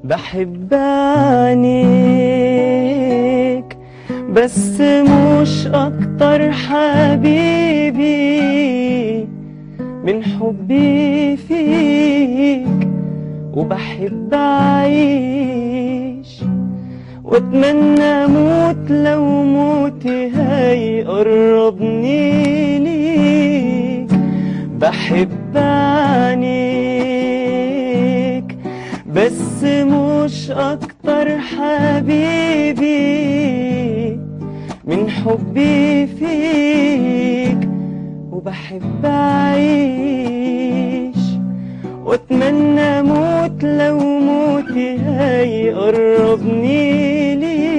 بحب عينيك بس مش اكتر حبيبي من حبي فيك وبحب اعيش واتمنى اموت لو موتي هيقربني ليك بحب عينيك بس مش اكتر حبيبي من حبي فيك وبحب اعيش واتمنى اموت لو موتي هيقربني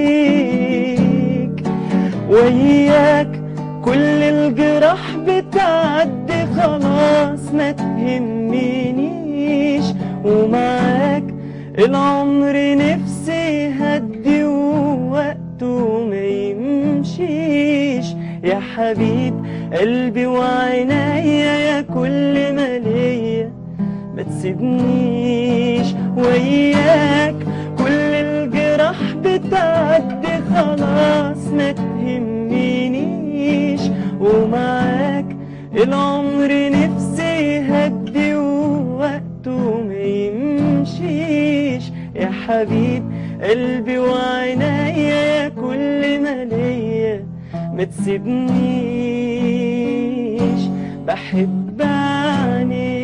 ليك وياك كل الجراح بتعدي خلاص ما تهمنيش ومعاك العمر نفسي هدي ووقته ما يمشيش يا حبيب قلبي وعينيا يا كل ما ليا ما تسيبنيش وياك كل الجراح بتعدي خلاص ما تهمنيش ومعاك العمر نفسي هدي ووقته ما يمشيش يا حبيب قلبي وعينيا يا كل ما ليا ما تسيبنيش بحب عينيك